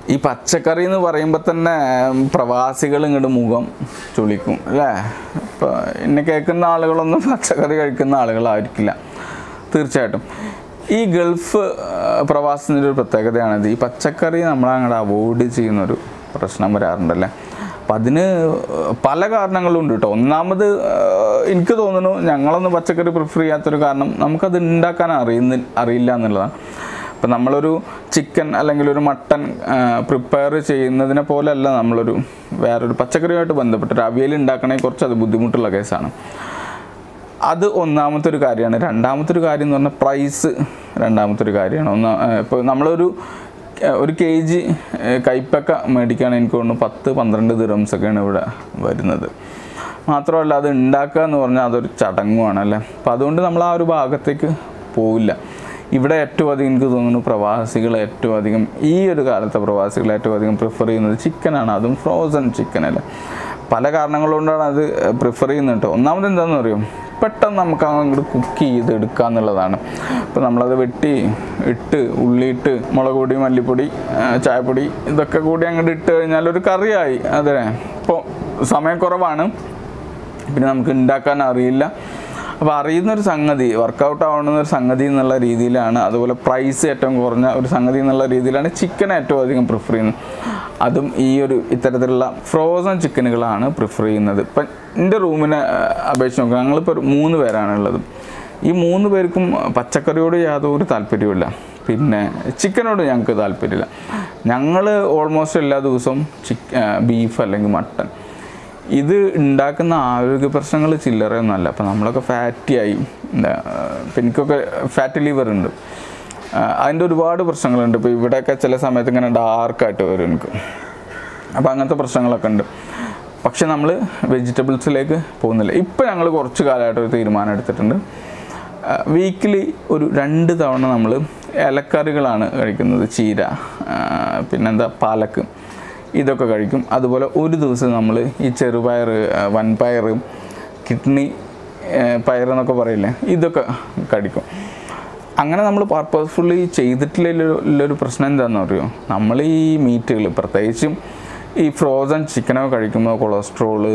ഈ പച്ചക്കറി എന്ന് പറയുമ്പോൾ തന്നെ പ്രവാസികൾ ഇങ്ങോട്ട് മുഖം ചുളിക്കും അല്ലേ ഇപ്പോൾ എന്നെ കേൾക്കുന്ന ആളുകളൊന്നും പച്ചക്കറി കഴിക്കുന്ന ആളുകളായിരിക്കില്ല തീർച്ചയായിട്ടും ഈ ഗൾഫ് ആ, പ്രവാസത്തിൻ്റെ ഒരു പ്രത്യേകതയാണിത് ഈ പച്ചക്കറി നമ്മൾ അങ്ങോട്ട് അവോയ്ഡ് ചെയ്യുന്നൊരു പ്രശ്നം വരാറുണ്ടല്ലേ അപ്പം അതിന് പല കാരണങ്ങളും ഉണ്ട് കേട്ടോ ഒന്നാമത് ആ, എനിക്ക് തോന്നുന്നു ഞങ്ങളൊന്നും പച്ചക്കറി പ്രിഫർ ചെയ്യാത്തൊരു കാരണം നമുക്കത് ഉണ്ടാക്കാൻ അറിയുന്ന അറിയില്ല എന്നുള്ളതാണ് ഇപ്പം നമ്മളൊരു ചിക്കൻ അല്ലെങ്കിൽ ഒരു മട്ടൺ പ്രിപ്പയർ ചെയ്യുന്നതിനെ പോലെയല്ല നമ്മളൊരു വേറൊരു പച്ചക്കറിയുമായിട്ട് ബന്ധപ്പെട്ട് ഒരു അവിയൽ ഉണ്ടാക്കണമെങ്കിൽ കുറച്ച് അത് ബുദ്ധിമുട്ടുള്ള കേസാണ് അത് ഒന്നാമത്തെ ഒരു കാര്യമാണ് രണ്ടാമത്തെ ഒരു കാര്യം എന്ന് പറഞ്ഞാൽ പ്രൈസ് രണ്ടാമത്തെ ഒരു കാര്യമാണ് ഒന്ന് ഇപ്പോൾ നമ്മളൊരു ഏഹ്, ഒരു കെ ജി കൈപ്പക്ക മേടിക്കുകയാണെങ്കിൽ എനിക്ക് തോന്നുന്നു പത്ത് പന്ത്രണ്ട് ദിറംസ് ഒക്കെയാണ് ഇവിടെ വരുന്നത് മാത്രമല്ല അത് ഉണ്ടാക്കുക എന്ന് പറഞ്ഞാൽ അതൊരു ചടങ്ങുമാണ് അല്ലേ അപ്പോൾ അതുകൊണ്ട് നമ്മൾ ആ ഒരു ഭാഗത്തേക്ക് പോവില്ല ഇവിടെ ഏറ്റവും അധികം എനിക്ക് തോന്നുന്നു പ്രവാസികൾ ഏറ്റവും അധികം ഈ ഒരു കാലത്തെ പ്രവാസികൾ ഏറ്റവും അധികം പ്രിഫർ ചെയ്യുന്നത് ചിക്കനാണ് അതും ഫ്രോസൺ ചിക്കൻ അല്ലേ പല കാരണങ്ങൾ കൊണ്ടാണ് അത് പ്രിഫർ ചെയ്യുന്നത് കേട്ടോ ഒന്നാമത് എന്താണെന്ന് അറിയും പെട്ടെന്ന് നമുക്ക് അങ്ങോട്ട് കുക്ക് ചെയ്ത് എടുക്കുക എന്നുള്ളതാണ് ഇപ്പോൾ നമ്മളത് വെട്ടി ഇട്ട് ഉള്ളിയിട്ട് മുളക് പൊടി മല്ലിപ്പൊടി ആ, ചായപ്പൊടി ഇതൊക്കെ കൂടി അങ്ങോട്ട് ഇട്ട് കഴിഞ്ഞാൽ ഒരു കറിയായി അതെ ഇപ്പോൾ സമയക്കുറവാണ് പിന്നെ നമുക്ക് ഉണ്ടാക്കാൻ അറിയില്ല അപ്പോൾ അറിയുന്ന ഒരു സംഗതി വർക്കൗട്ട് ആവുന്ന ഒരു സംഗതി എന്നുള്ള രീതിയിലാണ് അതുപോലെ പ്രൈസ് ഏറ്റവും കുറഞ്ഞ ഒരു സംഗതി എന്നുള്ള രീതിയിലാണ് ചിക്കൻ ഏറ്റവും അധികം പ്രിഫർ ചെയ്യുന്നത് അതും ഈ ഒരു ഇത്തരത്തിലുള്ള ഫ്രോസൺ ചിക്കനുകളാണ് പ്രിഫർ ചെയ്യുന്നത് ഇപ്പം എൻ്റെ റൂമിനെ അഹ്, അപേക്ഷിച്ച് നോക്കുക ഞങ്ങളിപ്പോൾ ഒരു മൂന്ന് പേരാണ് ഉള്ളത് ഈ മൂന്ന് പേർക്കും പച്ചക്കറിയോട് യാതൊരു താല്പര്യമില്ല പിന്നെ ചിക്കനോട് ഞങ്ങൾക്ക് താല്പര്യമില്ല ഞങ്ങൾ ഓൾമോസ്റ്റ് എല്ലാ ദിവസവും ചിക്ക് ബീഫ് അല്ലെങ്കിൽ മട്ടൺ ഇത് ഉണ്ടാക്കുന്ന ആരോഗ്യ പ്രശ്നങ്ങൾ ചില്ലറയൊന്നുമല്ല അപ്പം നമ്മളൊക്കെ ഫാറ്റി ആയി എന്താ ഇപ്പം എനിക്കൊക്കെ ഫാറ്റി ലിവർ ഉണ്ട് ആ, അതിൻ്റെ ഒരുപാട് പ്രശ്നങ്ങളുണ്ട് ഇപ്പോൾ ഇവിടെയൊക്കെ ചില സമയത്ത് ഇങ്ങനെ ഡാർക്കായിട്ട് വരും എനിക്ക് അപ്പോൾ അങ്ങനത്തെ പ്രശ്നങ്ങളൊക്കെ ഉണ്ട് പക്ഷെ നമ്മൾ വെജിറ്റബിൾസിലേക്ക് പോകുന്നില്ല ഇപ്പം ഞങ്ങൾ കുറച്ച് കാലമായിട്ട് ഒരു തീരുമാനം എടുത്തിട്ടുണ്ട് വീക്കിലി ഒരു രണ്ട് തവണ നമ്മൾ ഇലക്കറികളാണ് കഴിക്കുന്നത് ചീര ആ, പിന്നെന്താ പാലക്ക് ഇതൊക്കെ കഴിക്കും അതുപോലെ ഒരു ദിവസം നമ്മൾ ഈ ചെറുപയർ ആ, വൻപയർ കിഡ്നി ആ, പയർ എന്നൊക്കെ പറയില്ലേ ഇതൊക്കെ കഴിക്കും അങ്ങനെ നമ്മൾ പർപ്പസ്ഫുള്ളി ചെയ്തിട്ടുള്ളൊരു പ്രശ്നം എന്താണെന്ന് അറിയോ നമ്മൾ ഈ മീറ്റുകൾ പ്രത്യേകിച്ചും ഈ ഫ്രോസൺ ചിക്കനൊക്കെ കഴിക്കുമ്പോൾ കൊളസ്ട്രോള്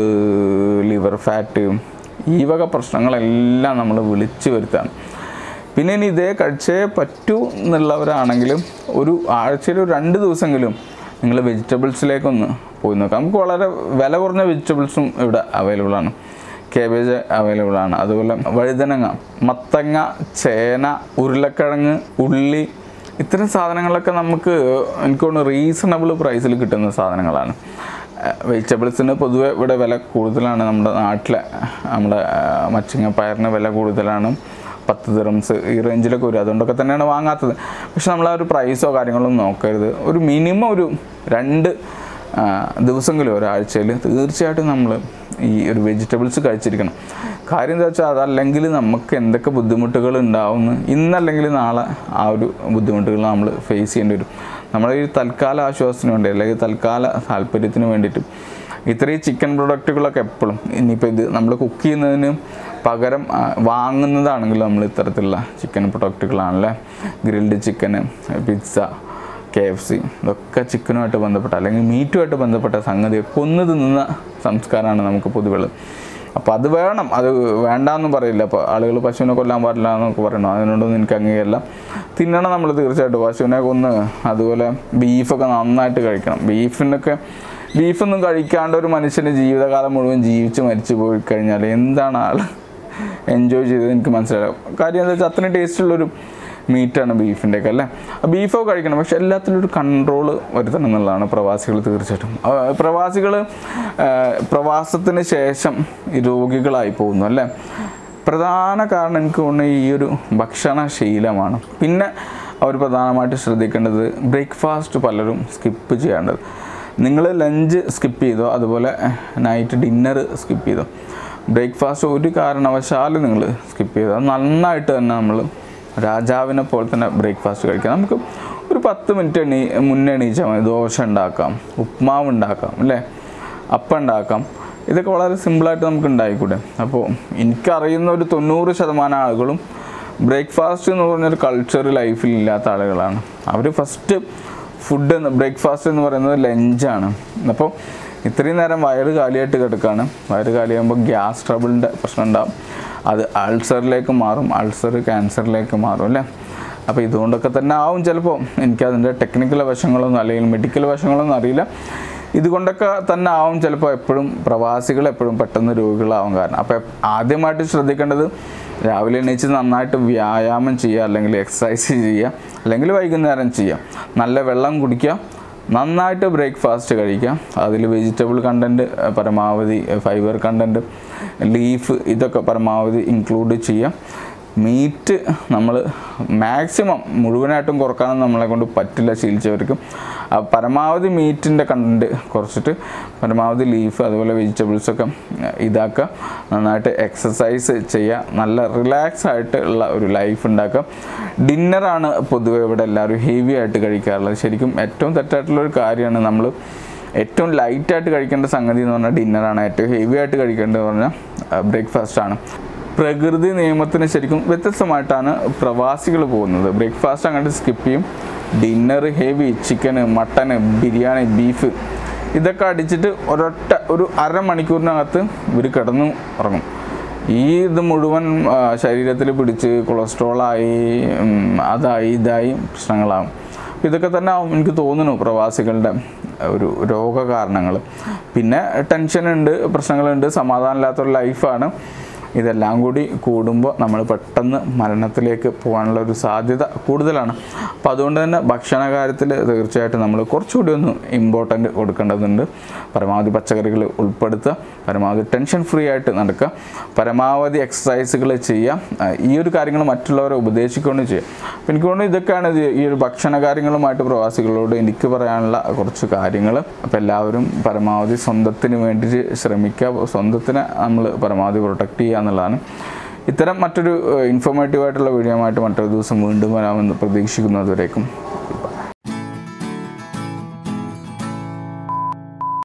ലിവർ ഫാറ്റ് ഈ വക പ്രശ്നങ്ങളെല്ലാം നമ്മൾ വിളിച്ചു വരുത്താണ് പിന്നെ ഇനി ഇതേ കഴിച്ചേ പറ്റൂ എന്നുള്ളവരാണെങ്കിലും ഒരു ആഴ്ചയിൽ ഒരു രണ്ട് ദിവസമെങ്കിലും നിങ്ങൾ വെജിറ്റബിൾസിലേക്കൊന്ന് പോയി നോക്കാം നമുക്ക് വളരെ വില കുറഞ്ഞ വെജിറ്റബിൾസും ഇവിടെ അവൈലബിൾ ആണ് കേബേജ് അവൈലബിൾ ആണ് അതുപോലെ വഴുതനങ്ങ മത്തങ്ങ ചേന ഉരുളക്കിഴങ്ങ് ഉള്ളി ഇത്തരം സാധനങ്ങളൊക്കെ നമുക്ക് എനിക്ക് തോന്നുന്നു റീസണബിൾ പ്രൈസിൽ കിട്ടുന്ന സാധനങ്ങളാണ് വെജിറ്റബിൾസിന് പൊതുവെ ഇവിടെ വില കൂടുതലാണ് നമ്മുടെ നാട്ടിലെ നമ്മുടെ ആ, മച്ചിങ്ങ പയറിന് വില കൂടുതലാണ് പത്ത് ദിറംസ് ഈ റേഞ്ചിലൊക്കെ വരും അതുകൊണ്ടൊക്കെ തന്നെയാണ് വാങ്ങാത്തത് പക്ഷെ നമ്മൾ ആ ഒരു പ്രൈസോ കാര്യങ്ങളോ ഒന്നും നോക്കരുത് ഒരു മിനിമം ഒരു രണ്ട് ആ, ദിവസമെങ്കിലും ഒരാഴ്ചയിൽ തീർച്ചയായിട്ടും നമ്മൾ ഈ ഒരു വെജിറ്റബിൾസ് കഴിച്ചിരിക്കണം കാര്യം എന്താ വെച്ചാൽ അതല്ലെങ്കിൽ നമുക്ക് എന്തൊക്കെ ബുദ്ധിമുട്ടുകൾ ഉണ്ടാവുമെന്ന് ഇന്നല്ലെങ്കിൽ നാളെ ആ ഒരു ബുദ്ധിമുട്ടുകൾ നമ്മൾ ഫേസ് ചെയ്യേണ്ടി വരും നമ്മുടെ ഈ തൽക്കാല ആശ്വാസത്തിന് വേണ്ടി അല്ലെങ്കിൽ തൽക്കാല താല്പര്യത്തിന് വേണ്ടിയിട്ട് ഇത്രയും ചിക്കൻ പ്രൊഡക്റ്റുകളൊക്കെ എപ്പോഴും ഇനിയിപ്പോൾ ഇത് നമ്മൾ കുക്ക് ചെയ്യുന്നതിന് പകരം ആ, വാങ്ങുന്നതാണെങ്കിലും നമ്മൾ ഇത്തരത്തിലുള്ള ചിക്കൻ പ്രൊഡക്റ്റുകളാണല്ലേ grilled chicken pizza K F C ഇതൊക്കെ ചിക്കനുമായിട്ട് ബന്ധപ്പെട്ട അല്ലെങ്കിൽ മീറ്റുമായിട്ട് ബന്ധപ്പെട്ട സംഗതി കൊന്നു തിന്നുന്ന സംസ്കാരമാണ് നമുക്ക് പൊതുവെയുള്ളത് അപ്പോൾ അത് വേണം അത് വേണ്ടാന്നും പറയില്ല അപ്പോൾ ആളുകൾ പശുവിനെ കൊല്ലാൻ പാടില്ല എന്നൊക്കെ പറയണം അതിനോടൊന്നും എനിക്ക് അംഗീകരില്ല തിന്നണം നമ്മൾ തീർച്ചയായിട്ടും പശുവിനെ കൊന്ന് അതുപോലെ ബീഫൊക്കെ നന്നായിട്ട് കഴിക്കണം ബീഫിനൊക്കെ ബീഫൊന്നും കഴിക്കാണ്ട് ഒരു മനുഷ്യൻ്റെ ജീവിതകാലം മുഴുവൻ ജീവിച്ച് മരിച്ചു പോയി കഴിഞ്ഞാൽ എന്താണ് ആൾ എൻജോയ് ചെയ്തത് എനിക്ക് മനസ്സിലാവും കാര്യം എന്താ വെച്ചാൽ അത്രയും ടേസ്റ്റുള്ളൊരു മീറ്റാണ് ബീഫിൻ്റെ ഒക്കെ അല്ലേ ബീഫൊക്കെ കഴിക്കണം പക്ഷെ എല്ലാത്തിലും ഒരു കൺട്രോൾ വരുത്തണം എന്നുള്ളതാണ് പ്രവാസികൾ തീർച്ചയായിട്ടും പ്രവാസികൾ പ്രവാസത്തിന് ശേഷം ഈ രോഗികളായി പോകുന്നു അല്ലേ പ്രധാന കാരണം എനിക്ക് തോന്നുന്നത് ഈ ഒരു ഭക്ഷണശീലമാണ് പിന്നെ അവർ പ്രധാനമായിട്ട് ശ്രദ്ധിക്കേണ്ടത് ബ്രേക്ക്ഫാസ്റ്റ് പലരും സ്കിപ്പ് ചെയ്യേണ്ടത് നിങ്ങൾ ലഞ്ച് സ്കിപ്പ് ചെയ്തോ അതുപോലെ നൈറ്റ് ഡിന്നർ സ്കിപ്പ് ചെയ്തോ ബ്രേക്ക്ഫാസ്റ്റ് ഒരു കാരണവശാലും നിങ്ങൾ സ്കിപ്പ് ചെയ്തോ അത് നന്നായിട്ട് തന്നെ നമ്മൾ രാജാവിനെ പോലെ തന്നെ ബ്രേക്ക്ഫാസ്റ്റ് കഴിക്കാം നമുക്ക് ഒരു പത്ത് മിനിറ്റ് എണീ മുന്നേ എണീച്ചാൽ മതി ദോശ ഉണ്ടാക്കാം ഉപ്മാവ് ഉണ്ടാക്കാം അല്ലേ അപ്പം ഉണ്ടാക്കാം ഇതൊക്കെ വളരെ സിമ്പിളായിട്ട് നമുക്ക് ഉണ്ടായിക്കൂടെ അപ്പോൾ എനിക്കറിയുന്ന ഒരു തൊണ്ണൂറ് ശതമാനം ആളുകളും ബ്രേക്ക്ഫാസ്റ്റ് എന്ന് പറഞ്ഞൊരു കൾച്ചർ ലൈഫിൽ ഇല്ലാത്ത ആളുകളാണ് അവർ ഫസ്റ്റ് ഫുഡ് ബ്രേക്ക്ഫാസ്റ്റ് എന്ന് പറയുന്നത് ലഞ്ചാണ് അപ്പോൾ ഇത്രയും നേരം വയറ് കാലിയായിട്ട് കിടക്കുകയാണ് വയറ് കാലിയാകുമ്പോൾ ഗ്യാസ് ട്രബിളിൻ്റെ പ്രശ്നം ഉണ്ടാവും അത് അൾസറിലേക്ക് മാറും അൾസർ ക്യാൻസറിലേക്ക് മാറും അല്ലേ അപ്പോൾ ഇതുകൊണ്ടൊക്കെ തന്നെ ആവും ചിലപ്പോൾ എനിക്കതിൻ്റെ ടെക്നിക്കൽ വശങ്ങളൊന്നും അല്ലെങ്കിൽ മെഡിക്കൽ വശങ്ങളൊന്നും അറിയില്ല ഇതുകൊണ്ടൊക്കെ തന്നെ ആവും ചിലപ്പോൾ എപ്പോഴും പ്രവാസികൾ എപ്പോഴും പെട്ടെന്ന് രോഗികളാവും കാരണം അപ്പോൾ ആദ്യമായിട്ട് ശ്രദ്ധിക്കേണ്ടത് രാവിലെ എണീച്ച് നന്നായിട്ട് വ്യായാമം ചെയ്യുക അല്ലെങ്കിൽ എക്സസൈസ് ചെയ്യുക അല്ലെങ്കിൽ വൈകുന്നേരം ചെയ്യുക നല്ല വെള്ളം കുടിക്കുക നന്നായിട്ട് ബ്രേക്ക്ഫാസ്റ്റ് കഴിക്കാം അതിൽ വെജിറ്റബിൾ കണ്ടൻറ്റ് പരമാവധി ഫൈബർ കണ്ടൻറ്റ് ലീഫ് ഇതൊക്കെ പരമാവധി ഇൻക്ലൂഡ് ചെയ്യാം മീറ്റ് നമ്മൾ മാക്സിമം മുഴുവനായിട്ടും കുറക്കാനൊന്നും നമ്മളെ കൊണ്ട് പറ്റില്ല ശീലിച്ചവർക്കും ആ പരമാവധി മീറ്റിൻ്റെ കണ്ടൻറ്റ് കുറച്ചിട്ട് പരമാവധി ലീഫ് അതുപോലെ വെജിറ്റബിൾസൊക്കെ ഇതാക്കുക നന്നായിട്ട് എക്സസൈസ് ചെയ്യുക നല്ല റിലാക്സ് ആയിട്ട് ഉള്ള ഒരു ലൈഫ് ഉണ്ടാക്കുക ഡിന്നറാണ് പൊതുവെ ഇവിടെ എല്ലാവരും ഹെവി ആയിട്ട് കഴിക്കാറുള്ളത് ശരിക്കും ഏറ്റവും തെറ്റായിട്ടുള്ള ഒരു കാര്യമാണ് നമ്മൾ ഏറ്റവും ലൈറ്റായിട്ട് കഴിക്കേണ്ട സംഗതി എന്ന് പറഞ്ഞാൽ ഡിന്നറാണ് ഏറ്റവും ഹെവി ആയിട്ട് കഴിക്കേണ്ടത് പറഞ്ഞാൽ ബ്രേക്ക്ഫാസ്റ്റ് ആണ് പ്രകൃതി നിയമത്തിന് ശരിക്കും വ്യത്യസ്തമായിട്ടാണ് പ്രവാസികൾ പോകുന്നത് ബ്രേക്ക്ഫാസ്റ്റ് അങ്ങോട്ട് സ്കിപ്പ് ചെയ്യും dinner heavy chicken mutton biryani beef ഇതൊക്കെ അടിച്ചിട്ട് ഒരൊറ്റ ഒരു അരമണിക്കൂറിനകത്ത് ഇവർ കിടന്നു ഉറങ്ങും ഈ ഇത് മുഴുവൻ ശരീരത്തിൽ പിടിച്ച് കൊളസ്ട്രോളായി ഉം, അതായി ഇതായി പ്രശ്നങ്ങളാകും അപ്പോൾ ഇതൊക്കെ തന്നെ ആവും എനിക്ക് തോന്നുന്നു പ്രവാസികളുടെ ഒരു രോഗകാരണങ്ങൾ പിന്നെ ടെൻഷനുണ്ട് പ്രശ്നങ്ങളുണ്ട് സമാധാനമില്ലാത്തൊരു ലൈഫാണ് ഇതെല്ലാം കൂടി കൂടുമ്പോൾ നമ്മൾ പെട്ടെന്ന് മരണത്തിലേക്ക് പോകാനുള്ള ഒരു സാധ്യത കൂടുതലാണ് അപ്പോൾ അതുകൊണ്ട് തന്നെ ഭക്ഷണ കാര്യത്തിൽ തീർച്ചയായിട്ടും നമ്മൾ കുറച്ചുകൂടി ഒന്ന് ഇമ്പോർട്ടൻ്റ് കൊടുക്കേണ്ടതുണ്ട് പരമാവധി പച്ചക്കറികൾ ഉൾപ്പെടുത്തുക പരമാവധി ടെൻഷൻ ഫ്രീ ആയിട്ട് നടക്കുക പരമാവധി എക്സസൈസുകൾ ചെയ്യുക ആ, ഈ ഒരു കാര്യങ്ങൾ മറ്റുള്ളവരെ ഉപദേശിക്കുകയും ചെയ്യുക അപ്പോൾ എനിക്ക് തോന്നുന്നു ഇതൊക്കെയാണ് ഇത് ഈ ഒരു ഭക്ഷണ കാര്യങ്ങളുമായിട്ട് പ്രവാസികളോട് എനിക്ക് പറയാനുള്ള കുറച്ച് കാര്യങ്ങൾ അപ്പോൾ എല്ലാവരും പരമാവധി സ്വന്തത്തിന് വേണ്ടിയിട്ട് ശ്രമിക്കുക സ്വന്തത്തിനെ നമ്മൾ പരമാവധി പ്രൊട്ടക്റ്റ് ചെയ്യുക എന്നുള്ളതാണ് ഇത്തരം മറ്റൊരു ഇൻഫോർമേറ്റീവ് ആയിട്ടുള്ള വീഡിയോ ആയിട്ട് മറ്റൊരു ദിവസം വീണ്ടും വരാമെന്ന് പ്രതീക്ഷിക്കുന്നതുവരേക്കും